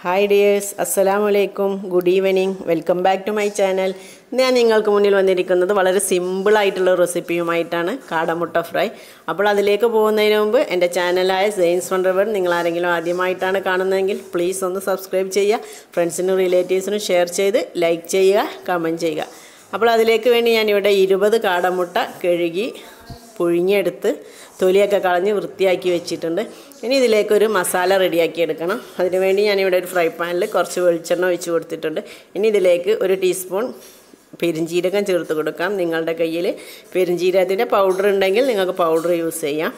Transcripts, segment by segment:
hi dears അസ്സലാമു അലൈക്കും good evening welcome back to my channel ഞാൻ നിങ്ങൾക്ക് മുന്നിൽ വന്നിരിക്കുന്നത് വളരെ സിമ്പിളായിട്ടുള്ള റെസിപ്പിയുമായിട്ടാണ് കാടമുട്ട ഫ്രൈ അപ്പോൾ അതിലേക്ക് പോകുന്നതിന് മുമ്പ് എൻ്റെ ചാനലായ സെയിൻസ് വണ്ടർവേഡ് നിങ്ങൾ ആരെങ്കിലും ആദ്യമായിട്ടാണ് കാണുന്നതെങ്കിൽ പ്ലീസ് ഒന്ന് സബ്സ്ക്രൈബ് ചെയ്യുക ഫ്രണ്ട്സിനും റിലേറ്റീവ്സിനും ഷെയർ ചെയ്ത് ലൈക്ക് ചെയ്യുക കമൻറ്റ് ചെയ്യുക അപ്പോൾ അതിലേക്ക് വേണ്ടി ഞാനിവിടെ ഇരുപത് കാടമുട്ട കഴുകി പുഴുങ്ങിയെടുത്ത് തൊലിയൊക്കെ കളഞ്ഞ് വൃത്തിയാക്കി വെച്ചിട്ടുണ്ട് ഇനി ഇതിലേക്കൊരു മസാല റെഡിയാക്കി എടുക്കണം അതിനുവേണ്ടി ഞാനിവിടെ ഒരു ഫ്രൈ പാനിൽ കുറച്ച് വെളിച്ചെണ്ണ ഒഴിച്ച് കൊടുത്തിട്ടുണ്ട് ഇനി ഇതിലേക്ക് ഒരു ടീസ്പൂൺ പെരിഞ്ജീരകം ചേർത്ത് കൊടുക്കാം നിങ്ങളുടെ കയ്യിൽ പെരിഞ്ജീരകത്തിൻ്റെ പൗഡർ ഉണ്ടെങ്കിൽ നിങ്ങൾക്ക് പൗഡർ യൂസ് ചെയ്യാം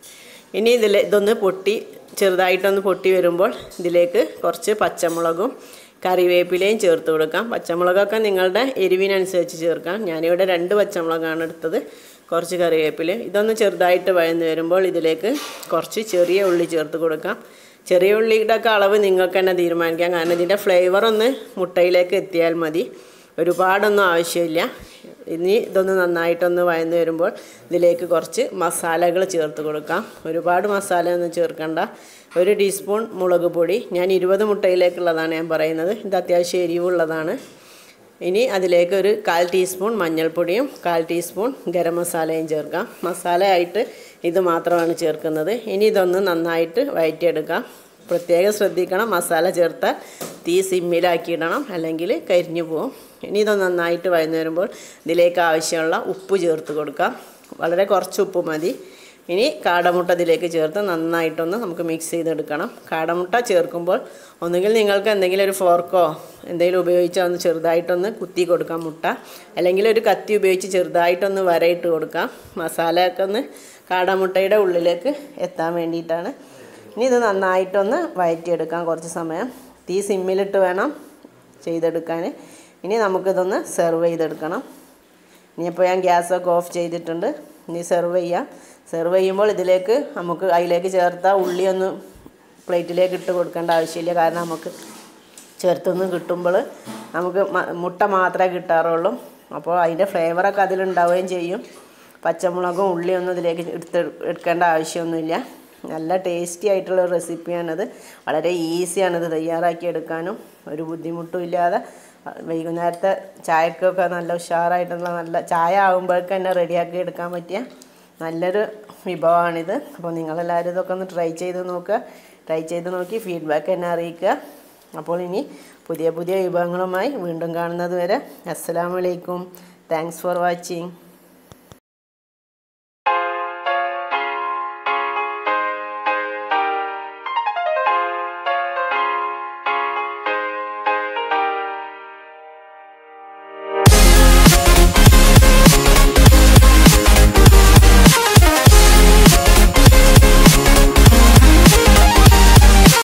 ഇനി ഇതിൽ ഇതൊന്ന് പൊട്ടി ചെറുതായിട്ടൊന്ന് പൊട്ടി വരുമ്പോൾ ഇതിലേക്ക് കുറച്ച് പച്ചമുളകും കറിവേപ്പിലയും ചേർത്ത് കൊടുക്കാം പച്ചമുളകൊക്കെ നിങ്ങളുടെ എരിവിനനുസരിച്ച് ചേർക്കാം ഞാനിവിടെ രണ്ട് പച്ചമുളകാണ് എടുത്തത് കുറച്ച് കറിവേപ്പില ഇതൊന്ന് ചെറുതായിട്ട് വഴന്ന് വരുമ്പോൾ ഇതിലേക്ക് കുറച്ച് ചെറിയ ഉള്ളി ചേർത്ത് കൊടുക്കാം ചെറിയ ഉള്ളിയുടെ ഒക്കെ അളവ് നിങ്ങൾക്ക് തന്നെ തീരുമാനിക്കാം കാരണം ഇതിൻ്റെ ഫ്ലേവർ ഒന്ന് മുട്ടയിലേക്ക് എത്തിയാൽ മതി ഒരുപാടൊന്നും ആവശ്യമില്ല ഇനി ഇതൊന്ന് നന്നായിട്ടൊന്ന് വഴന്ന് വരുമ്പോൾ ഇതിലേക്ക് കുറച്ച് മസാലകൾ ചേർത്ത് കൊടുക്കാം ഒരുപാട് മസാല ഒന്നും ചേർക്കണ്ട ഒരു ടീസ്പൂൺ മുളക് പൊടി ഞാൻ ഇരുപത് മുട്ടയിലേക്കുള്ളതാണ് ഞാൻ പറയുന്നത് ഇത് അത്യാവശ്യം എരിവുള്ളതാണ് ഇനി അതിലേക്ക് ഒരു കാൽ ടീസ്പൂൺ മഞ്ഞൾപ്പൊടിയും കാൽ ടീസ്പൂൺ ഗരം മസാലയും ചേർക്കാം മസാലയായിട്ട് ഇത് മാത്രമാണ് ചേർക്കുന്നത് ഇനി ഇതൊന്ന് നന്നായിട്ട് വഴറ്റിയെടുക്കാം പ്രത്യേകം ശ്രദ്ധിക്കണം മസാല ചേർത്താൽ തീ സിമ്മിലാക്കിയിടണം അല്ലെങ്കിൽ കരിഞ്ഞു പോകും ഇനി ഇത് നന്നായിട്ട് വഴന്നു വരുമ്പോൾ ഇതിലേക്ക് ആവശ്യമുള്ള ഉപ്പ് ചേർത്ത് കൊടുക്കാം വളരെ കുറച്ച് ഉപ്പ് മതി ഇനി കാടമുട്ട ഇതിലേക്ക് ചേർത്ത് നന്നായിട്ടൊന്ന് നമുക്ക് മിക്സ് ചെയ്തെടുക്കണം കാടമുട്ട ചേർക്കുമ്പോൾ ഒന്നുകിൽ നിങ്ങൾക്ക് എന്തെങ്കിലും ഒരു ഫോർക്കോ എന്തെങ്കിലും ഉപയോഗിച്ച് ഒന്ന് ചെറുതായിട്ടൊന്ന് കുത്തി കൊടുക്കാം മുട്ട അല്ലെങ്കിൽ ഒരു കത്തി ഉപയോഗിച്ച് ചെറുതായിട്ടൊന്ന് വരയിട്ട് കൊടുക്കാം മസാലയൊക്കെ ഒന്ന് കാടമുട്ടയുടെ ഉള്ളിലേക്ക് എത്താൻ വേണ്ടിയിട്ടാണ് ഇനി ഇത് നന്നായിട്ടൊന്ന് വഴറ്റിയെടുക്കാം കുറച്ച് സമയം തീ സിമ്മിലിട്ട് വേണം ചെയ്തെടുക്കാൻ ഇനി നമുക്കിതൊന്ന് സെർവ് ചെയ്തെടുക്കണം ഇനിയിപ്പോൾ ഞാൻ ഗ്യാസൊക്കെ ഓഫ് ചെയ്തിട്ടുണ്ട് ഇനി സെർവ് ചെയ്യാം സെർവ് ചെയ്യുമ്പോൾ ഇതിലേക്ക് നമുക്ക് അതിലേക്ക് ചേർത്ത ഉള്ളിയൊന്നും പ്ലേറ്റിലേക്ക് ഇട്ട് കൊടുക്കേണ്ട ആവശ്യമില്ല കാരണം നമുക്ക് ചേർത്തൊന്നും കിട്ടുമ്പോൾ നമുക്ക് മുട്ട മാത്രമേ കിട്ടാറുള്ളൂ അപ്പോൾ അതിൻ്റെ ഫ്ലേവറൊക്കെ അതിലുണ്ടാവുകയും ചെയ്യും പച്ചമുളകും ഉള്ളിയൊന്നും ഇതിലേക്ക് എടുത്ത് എടുക്കേണ്ട ആവശ്യമൊന്നുമില്ല നല്ല ടേസ്റ്റി ആയിട്ടുള്ള റെസിപ്പിയാണത് വളരെ ഈസിയാണിത് തയ്യാറാക്കി എടുക്കാനും ഒരു ബുദ്ധിമുട്ടും ഇല്ലാതെ വൈകുന്നേരത്തെ ചായക്കൊക്കെ നല്ല ഉഷാറായിട്ടുള്ള നല്ല ചായ ആകുമ്പോഴേക്ക് തന്നെ റെഡിയാക്കി എടുക്കാൻ പറ്റിയ നല്ലൊരു വിഭവമാണിത് അപ്പോൾ നിങ്ങളെല്ലാവരും ഇതൊക്കെ ഒന്ന് ട്രൈ ചെയ്ത് നോക്കുക ട്രൈ ചെയ്ത് നോക്കി ഫീഡ്ബാക്ക് എന്നെ അറിയിക്കുക അപ്പോൾ ഇനി പുതിയ പുതിയ വിഭവങ്ങളുമായി വീണ്ടും കാണുന്നത് വരെ അസ്സലാമലൈക്കും താങ്ക്സ് ഫോർ വാച്ചിങ്